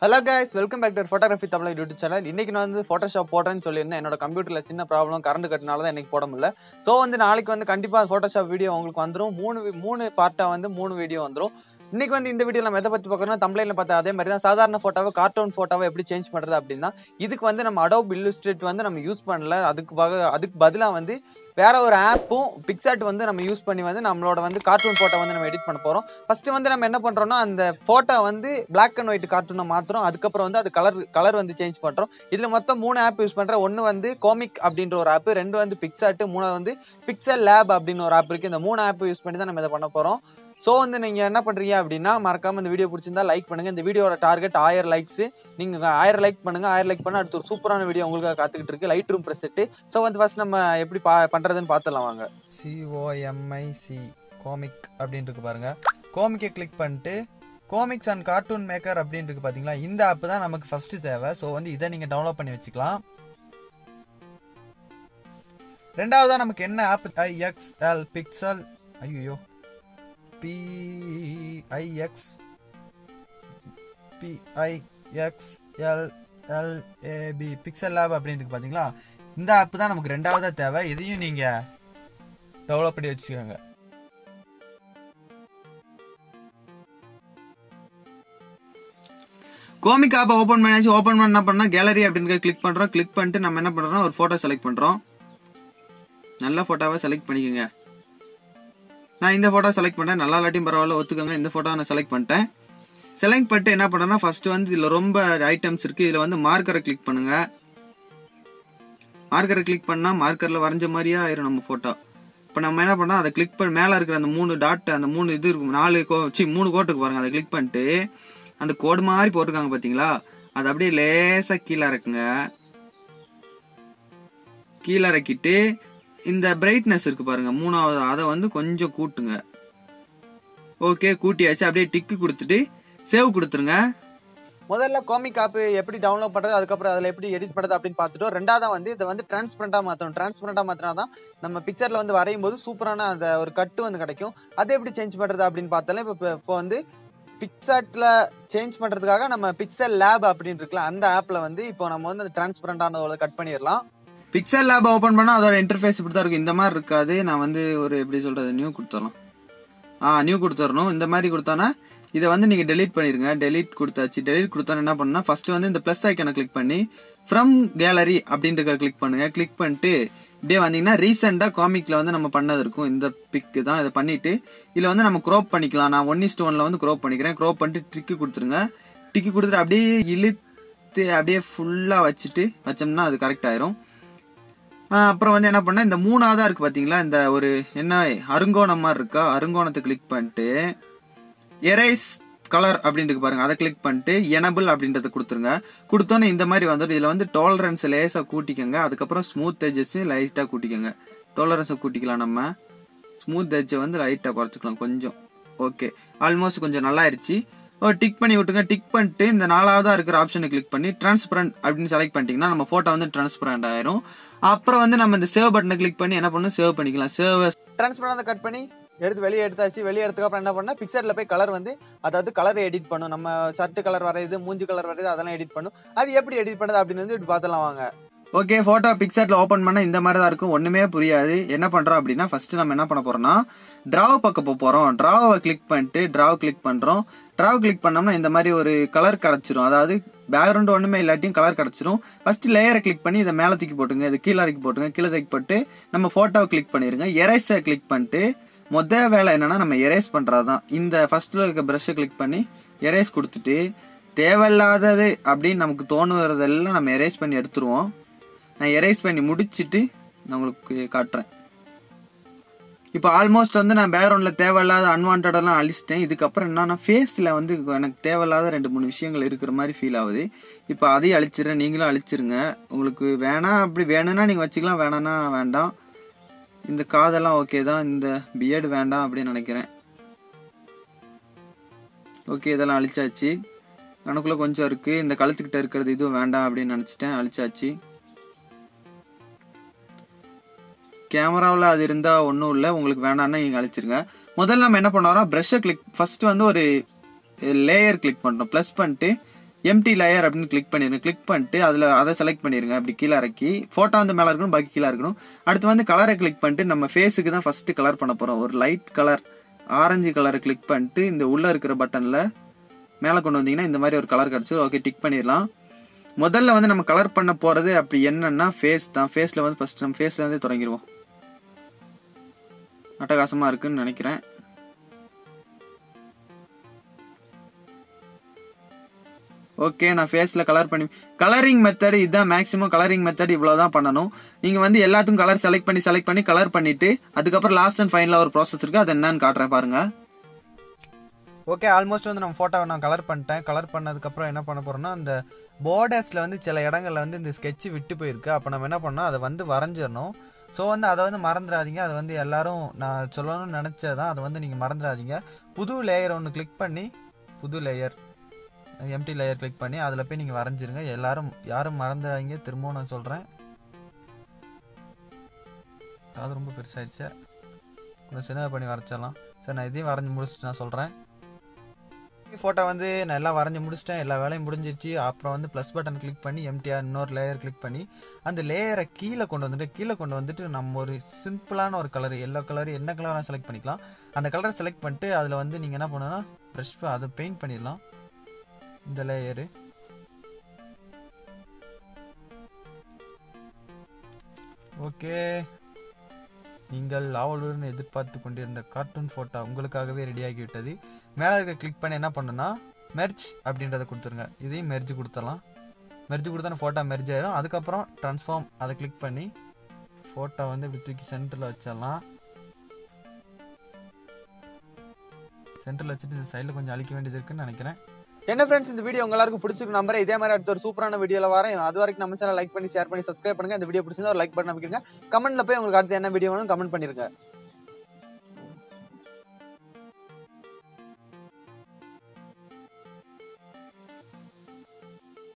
hello guys welcome back to photography Tamil YouTube channel இன்னைக்கு நான் வந்து ஃபோட்டோஷாப் போடுறேன்னு சொல்லியிருந்தேன் என்னோட கம்ப்யூட்டர்ல சின்ன ப்ராப்ளம் கரண்ட் கட்டினால தான் இன்னைக்கு போட முடியல ஸோ வந்து நாளைக்கு வந்து கண்டிப்பா ஃபோட்டோஷாப் வீடியோ உங்களுக்கு வந்துடும் மூணு வி- மூணு பார்ட்டா வந்து மூணு வீடியோ வந்துடும் இன்னைக்கு வந்து இந்த வீடியோ நம்ம எதை பத்தி பார்க்கறோம்னா தமிழ்ல பார்த்தா அதே மாதிரி தான் சாதாரண போட்டோவை கார்ட்டூன் போட்டோவை எப்படி சேஞ்ச் பண்றது அப்படின்னா இதுக்கு வந்து நம்ம அடோப் இல்லுஸ்ட்ரேட் வந்து நம்ம யூஸ் பண்ணல அதுக்கு பக- அதுக்கு பதிலா வந்து வேற ஒரு ஆப்பும் பிக்சாட் வந்து நம்ம யூஸ் பண்ணி வந்து நம்மளோட வந்து கார்ட்டூன் போட்டோ வந்து நம்ம எடிட் பண்ண போறோம் ஃபர்ஸ்ட் வந்து நம்ம என்ன பண்றோம்னா அந்த போட்டோ வந்து பிளாக் அண்ட் ஒயிட் கார்ட்டூனை மாத்துறோம் அதுக்கப்புறம் வந்து அது கலர் கலர் வந்து சேஞ்ச் பண்றோம் இதுல மொத்தம் மூணு ஆப் யூஸ் பண்றேன் ஒன்னு வந்து கோமிக் அப்படின்ற ஒரு ஆப் ரெண்டு வந்து பிக்சாட் மூணாவது வந்து பிக்சல் லேப் அப்படின்னு ஒரு ஆப் இருக்கு இந்த மூணு ஆப் யூஸ் பண்ணி தான் நம்ம இதை பண்ண போறோம் ஸோ வந்து நீங்க என்ன பண்றீங்க அப்படின்னா மறக்காம இந்த வீடியோ பிடிச்சிருந்தா லைக் பண்ணுங்க இந்த வீடியோட டார்கெட் ஆயிரம் லைக்ஸ் நீங்க ஆயிரம் லைக் பண்ணுங்க ஆயிரம் லைக் பண்ண அடுத்து ஒரு சூப்பரான வீடியோ உங்களுக்கு காத்துக்கிட்டு இருக்கு லைட் ரூம் ப்ரெசெட் ஸோ வந்து ஃபர்ஸ்ட் நம்ம எப்படி பா- பண்றதுன்னு பார்த்துடலாம் வாங்க சிஓஎம்ஐசி கோமிக் அப்படின்னு இருக்கு பாருங்க கோமிக்கை கிளிக் பண்ணிட்டு கோமிக்ஸ் அண்ட் கார்ட்டூன் மேக்கர் அப்படின்னு இருக்கு பாத்தீங்களா இந்த ஆப் தான் நமக்கு ஃபர்ஸ்ட் தேவை ஸோ வந்து இதை நீங்க டவுன்லோட் பண்ணி வச்சுக்கலாம் ரெண்டாவதா நமக்கு என்ன ஆப் ஐஎக்ஸ்எல் பிக்சல் ஐயோ PIX PIXL LAB pixel lab அப்படின்னு இருக்கு பாத்தீங்களா இந்த ஆப் தான் நமக்கு ரெண்டாவதா தேவை இதையும் நீங்க டெவலப் பண்ணி வச்சுக்கோங்க கோமிக் ஆப்பை ஓப்பன் பண்ணியாச்சு ஓப்பன் பண்ண என்ன பண்ணா கேலரி அப்படின்னு கிளிக் பண்றோம் கிளிக் பண்ணிட்டு நம்ம என்ன பண்றோம் ஒரு போட்டோ செலக்ட் பண்றோம் நல்ல போட்டோவை செலக்ட் பண்ணிக்கோங்க நான் இந்த போட்டோ செலக்ட் பண்ணேன் நல்லா இல்லாட்டியும் பரவாயில்ல ஒத்துக்கோங்க இந்த போட்டோ நான் செலக்ட் பண்ணிட்டேன் செலக்ட் பண்ணிட்டு என்ன பண்றேன்னா ஃபர்ஸ்ட் வந்து இதுல ரொம்ப ஐட்டம்ஸ் இருக்கு இதுல வந்து மார்க்கரை கிளிக் பண்ணுங்க மார்க்கரை கிளிக் பண்ணா மார்க்கர்ல வரைஞ்ச மாதிரியே ஆயிரும் நம்ம போட்டோ இப்போ நம்ம என்ன பண்ணோம் அதை கிளிக் பண்ணி மேலே இருக்கிற அந்த மூணு டாட் அந்த மூணு இது இருக்கும் நாலு கோ சி மூணு கோட்டுக்கு பாருங்க அதை கிளிக் பண்ணிட்டு அந்த கோடு மாதிரி போட்டிருக்காங்க பாத்தீங்களா அது அப்படியே லேசா கீழே இறக்குங்க கீழே இறக்கிட்டு இந்த பிரைட்னஸ் இருக்கு பாருங்க மூணாவது அதை வந்து கொஞ்சம் கூட்டுங்க ஓகே கூட்டியாச்சு அப்படியே டிக்கு கொடுத்துட்டு சேவ் கொடுத்துருங்க முதல்ல கோமிக் ஆப் எப்படி டவுன்லோட் பண்றது அதுக்கப்புறம் அதில் எப்படி எடிட் பண்றது அப்படின்னு பார்த்துட்டோம் ரெண்டாவது வந்து இதை வந்து டிரான்ஸ்பரண்டா மாற்றணும் டிரான்ஸ்பரண்டா மாத்தினா தான் நம்ம பிக்சர்ல வந்து வரையும் போது சூப்பரான அந்த ஒரு கட்டு வந்து கிடைக்கும் அதை எப்படி சேஞ்ச் பண்றது அப்படின்னு பார்த்தாலும் இப்போ இப்போ வந்து பிக்சாட்ல சேஞ்ச் பண்றதுக்காக நம்ம பிக்சல் லேப் அப்படின்னு இருக்குல்ல அந்த ஆப்ல வந்து இப்போ நம்ம வந்து அந்த டிரான்ஸ்பரண்டான கட் பண்ணிடலாம் பிக்சல் லேப் ஓபன் பண்ணா அதோட இன்டர்ஃபேஸ் இப்படி தான் இருக்கும் இந்த மாதிரி இருக்காது நான் வந்து ஒரு எப்படி சொல்றது நியூ கொடுத்துடலாம் ஆ நியூ கொடுத்துடணும் இந்த மாதிரி கொடுத்தோன்னா இதை வந்து நீங்க டெலீட் பண்ணிருங்க டெலீட் கொடுத்தாச்சு டெலீட் கொடுத்தோன்னா என்ன பண்ணா ஃபர்ஸ்ட் வந்து இந்த பிளஸ் ஐக்கனை கிளிக் பண்ணி ஃப்ரம் கேலரி அப்படின்றத கிளிக் பண்ணுங்க கிளிக் பண்ணிட்டு இப்படியே வந்தீங்கன்னா ரீசெண்டா காமிக்ல வந்து நம்ம பண்ணது இருக்கும் இந்த பிக் தான் இதை பண்ணிட்டு இதுல வந்து நம்ம க்ரோப் பண்ணிக்கலாம் நான் ஒன் இஸ்ட் ஒன்ல வந்து க்ரோப் பண்ணிக்கிறேன் க்ரோப் பண்ணிட்டு டிக்கு கொடுத்துருங்க டிக்கு கொடுத்துட்டு அப்படியே இழுத்து அப்படியே ஃபுல்லா வச்சுட்டு வச்சோம்னா அது கரெக்ட் ஆயிரும் ஆஹ் அப்புறம் வந்து என்ன பண்ண இந்த மூணாவதா இருக்கு பாத்தீங்களா இந்த ஒரு என்ன அருங்கோணம் மாதிரி இருக்கா அருங்கோணத்தை கிளிக் பண்ணிட்டு எரேஸ் கலர் அப்படின்னு இருக்கு பாருங்க அதை கிளிக் பண்ணிட்டு எனபிள் அப்படின்றத கொடுத்துருங்க கொடுத்தோன்னே இந்த மாதிரி வந்துடும் இதுல வந்து டாலரன்ஸ் லேசா கூட்டிக்கோங்க அதுக்கப்புறம் ஸ்மூத் எஜஸ் லைட்டா கூட்டிக்கோங்க டாலரன்ஸை கூட்டிக்கலாம் நம்ம ஸ்மூத் எஜ்ஜை வந்து லைட்டா குறைச்சிக்கலாம் கொஞ்சம் ஓகே ஆல்மோஸ்ட் கொஞ்சம் நல்லா ஆயிடுச்சு ஓ டிக் பண்ணி விட்டுங்க டிக் பண்ணிட்டு இந்த நாலாவதா இருக்கிற ஆப்ஷனை கிளிக் பண்ணி டிரான்ஸ்பரண்ட் அப்படின்னு செலக்ட் பண்ணிட்டீங்கன்னா நம்ம போட்டோ வந்து டிரான்ஸ்பரண்ட் ஆயிரும் அப்புறம் வந்து நம்ம இந்த சேவ் பட்டனை கிளிக் பண்ணி என்ன பண்ணணும் சேவ் பண்ணிக்கலாம் சேவ் டிரான்ஸ்பரண்ட் கட் பண்ணி எடுத்து வெளியே எடுத்தாச்சு வெளியே எடுத்ததுக்கு அப்புறம் என்ன பண்ணா பிக்சர்ல போய் கலர் வந்து அதாவது கலர் எடிட் பண்ணும் நம்ம ஷர்ட் கலர் வரையுது மூஞ்சி கலர் வரையுது அதெல்லாம் எடிட் பண்ணும் அது எப்படி எடிட் பண்ணுது அப்படின்னு வந்து இப்படி பார்த்தலாம் வாங்க ஓகே போட்டோ பிக்சர்ல ஓபன் பண்ணா இந்த மாதிரி தான் இருக்கும் ஒண்ணுமே புரியாது என்ன பண்றோம் அப்படின்னா ஃபர்ஸ்ட் நம்ம என்ன பண்ண போறோம்னா டிராவ் பக்கம் போக போறோம் டிராவை கிளிக் பண்ணிட்டு டிராவ் கிளிக் பண்றோம் டிராவ் கிளிக் பண்ணோம்னா இந்த மாதிரி ஒரு கலர் கிடைச்சிரும் அதாவது பேக்ரவுண்ட் ஒண்ணுமே இல்லாட்டியும் கலர் கிடைச்சிரும் ஃபர்ஸ்ட் லேயரை கிளிக் பண்ணி இதை மேல தூக்கி போட்டுங்க இது கீழே இறக்கி போட்டுங்க கீழே தூக்கி போட்டு நம்ம போட்டோவை கிளிக் பண்ணிருங்க எரேஸை கிளிக் பண்ணிட்டு மொத வேலை என்னன்னா நம்ம எரேஸ் பண்றதுதான் இந்த ஃபர்ஸ்ட்ல இருக்க ப்ரஷ்ஷை கிளிக் பண்ணி எரேஸ் கொடுத்துட்டு தேவையில்லாதது அப்படின்னு நமக்கு தோணுறதெல்லாம் நம்ம எரேஸ் பண்ணி எடுத்துருவோம் நான் எரேஸ் பண்ணி முடிச்சிட்டு நான் உங்களுக்கு காட்டுறேன் இப்போ ஆல்மோஸ்ட் வந்து நான் பேக்ரவுண்ட்ல தேவையில்லாத அன்வான்டெல்லாம் அழிச்சிட்டேன் இதுக்கப்புறம் என்னன்னா ஃபேஸ்ல வந்து எனக்கு தேவையில்லாத ரெண்டு மூணு விஷயங்கள் இருக்கிற மாதிரி ஃபீல் ஆகுது இப்போ அதையும் அழிச்சிடுறேன் நீங்களும் அழிச்சிருங்க உங்களுக்கு வேணாம் அப்படி வேணும்னா நீங்க வச்சுக்கலாம் வேணாம்னா வேண்டாம் இந்த காதெல்லாம் ஓகே தான் இந்த பிஎட் வேண்டாம் அப்படின்னு நினைக்கிறேன் ஓகே இதெல்லாம் அழிச்சாச்சு கணக்குள்ள கொஞ்சம் இருக்கு இந்த கழுத்துக்கிட்ட இருக்கிறது இதுவும் வேண்டாம் அப்படின்னு நினைச்சிட்டேன் அழிச்சாச்சு கேமராவில் அது இருந்தா ஒன்றும் இல்லை உங்களுக்கு வேணாம்னா நீங்க அழிச்சிருங்க முதல்ல நம்ம என்ன பண்ணோம்னா ப்ரஷ்ஷை கிளிக் ஃபர்ஸ்ட் வந்து ஒரு லேயர் கிளிக் பண்றோம் ப்ளஸ் பண்ணிட்டு எம்டி லேயர் அப்படின்னு கிளிக் பண்ணிருங்க கிளிக் பண்ணிட்டு அதில் அதை செலக்ட் பண்ணிருங்க அப்படி கீழே இறக்கி ஃபோட்டோ வந்து மேலே இருக்கணும் பாக்கி கீழே இருக்கணும் அடுத்து வந்து கலரை கிளிக் பண்ணிட்டு நம்ம ஃபேஸுக்கு தான் ஃபர்ஸ்ட் கலர் பண்ண போகிறோம் ஒரு லைட் கலர் ஆரஞ்சு கலரை கிளிக் பண்ணிட்டு இந்த உள்ளே இருக்கிற பட்டனில் மேலே கொண்டு வந்தீங்கன்னா இந்த மாதிரி ஒரு கலர் கிடச்சி ஓகே டிக் பண்ணிடலாம் முதல்ல வந்து நம்ம கலர் பண்ண போகிறது அப்படி என்னன்னா ஃபேஸ் தான் ஃபேஸில் வந்து ஃபர்ஸ்ட் நம்ம ஃபேஸ்ல இருந்தே தொடங்கிடுவோம் அட்டகாசமாக இருக்குன்னு நினைக்கிறேன் ஓகே நான் ஃபேஸில் கலர் பண்ணி கலரிங் மெத்தட் இதுதான் மேக்ஸிமம் கலரிங் மெத்தட் இவ்வளோ தான் பண்ணணும் நீங்கள் வந்து எல்லாத்துக்கும் கலர் செலக்ட் பண்ணி செலக்ட் பண்ணி கலர் பண்ணிட்டு அதுக்கப்புறம் லாஸ்ட் அண்ட் ஃபைனலாக ஒரு ப்ராசஸ் இருக்குது அது என்னன்னு காட்டுறேன் பாருங்க ஓகே ஆல்மோஸ்ட் வந்து நம்ம ஃபோட்டோவை நான் கலர் பண்ணிட்டேன் கலர் பண்ணதுக்கப்புறம் என்ன பண்ண போகிறோம்னா அந்த பார்டர்ஸில் வந்து சில இடங்கள்ல வந்து இந்த ஸ்கெட்ச் விட்டு போயிருக்கு அப்போ நம்ம என்ன பண்ணோம் அதை வந்து வரைஞ்சிடணும் ஸோ வந்து அதை வந்து மறந்துடாதீங்க அதை வந்து எல்லாரும் நான் சொல்லணும்னு நினச்சதான் அதை வந்து நீங்கள் மறந்துடாதீங்க புது லேயர் ஒன்று கிளிக் பண்ணி புது லேயர் எம்டி லேயர் கிளிக் பண்ணி அதில் போய் நீங்கள் வரைஞ்சிருங்க எல்லாரும் யாரும் மறந்துடாதீங்க திரும்பவும் நான் சொல்கிறேன் அது ரொம்ப பெருசாகிடுச்சு கொஞ்சம் சின்ன பண்ணி வரைச்சிடலாம் சரி நான் இதையும் வரைஞ்சி முடிச்சுட்டு நான் சொல்கிறேன் ஃபோட்டோ வந்து நான் எல்லாம் வரைஞ்சி முடிச்சிட்டேன் எல்லா வேலையும் முடிஞ்சிச்சு அப்புறம் வந்து ப்ளஸ் பட்டன் கிளிக் பண்ணி எம்டிஆர் இன்னொரு லேயர் கிளிக் பண்ணி அந்த லேயரை கீழே கொண்டு வந்துட்டு கீழே கொண்டு வந்துட்டு நம்ம ஒரு சிம்பிளான ஒரு கலர் எல்லோ கலர் என்ன கலராக செலக்ட் பண்ணிக்கலாம் அந்த கலரை செலக்ட் பண்ணிட்டு அதில் வந்து நீங்கள் என்ன பண்ணணும்னா ப்ரஷ் அதை பெயிண்ட் பண்ணிடலாம் இந்த லேயரு ஓகே நீங்கள் ஆவலுடன் எதிர்பார்த்து கொண்டிருந்த கார்ட்டூன் ஃபோட்டோ உங்களுக்காகவே ரெடியாகி விட்டது மேலே இருக்க கிளிக் பண்ணி என்ன பண்ணுன்னா மெர்ஜ் அப்படின்றத கொடுத்துருங்க இதையும் மெர்ஜ் கொடுத்துடலாம் மெர்ஜ் கொடுத்தா ஃபோட்டோ மெர்ஜ் ஆயிடும் அதுக்கப்புறம் ட்ரான்ஸ்ஃபார்ம் அதை கிளிக் பண்ணி ஃபோட்டோ வந்து இப்படி தூக்கி சென்டரில் வச்சிடலாம் சென்டரில் வச்சுட்டு இந்த சைடில் கொஞ்சம் அழிக்க வேண்டியது இருக்குன்னு நினைக்கிறேன் என்ன ஃப்ரெண்ட்ஸ் இந்த வீடியோ உங்க எல்லாருக்கும் பிடிச்சிருக்கு நம்புறேன் இதே மாதிரி அடுத்த ஒரு சூப்பரான வீடியோல வரேன் அது வரைக்கும் நம்ம சேனல் லைக் பண்ணி ஷேர் பண்ணி சப்ஸ்கிரைப் பண்ணுங்க இந்த வீடியோ பிடிச்சிருந்தா ஒரு லைக் பட்டன் அமைக்கிறங்க கமெண்ட்ல போய் உங்களுக்கு அடுத்து என்ன வீடியோ வேணும் கமெண்ட் பண்ணிருங்க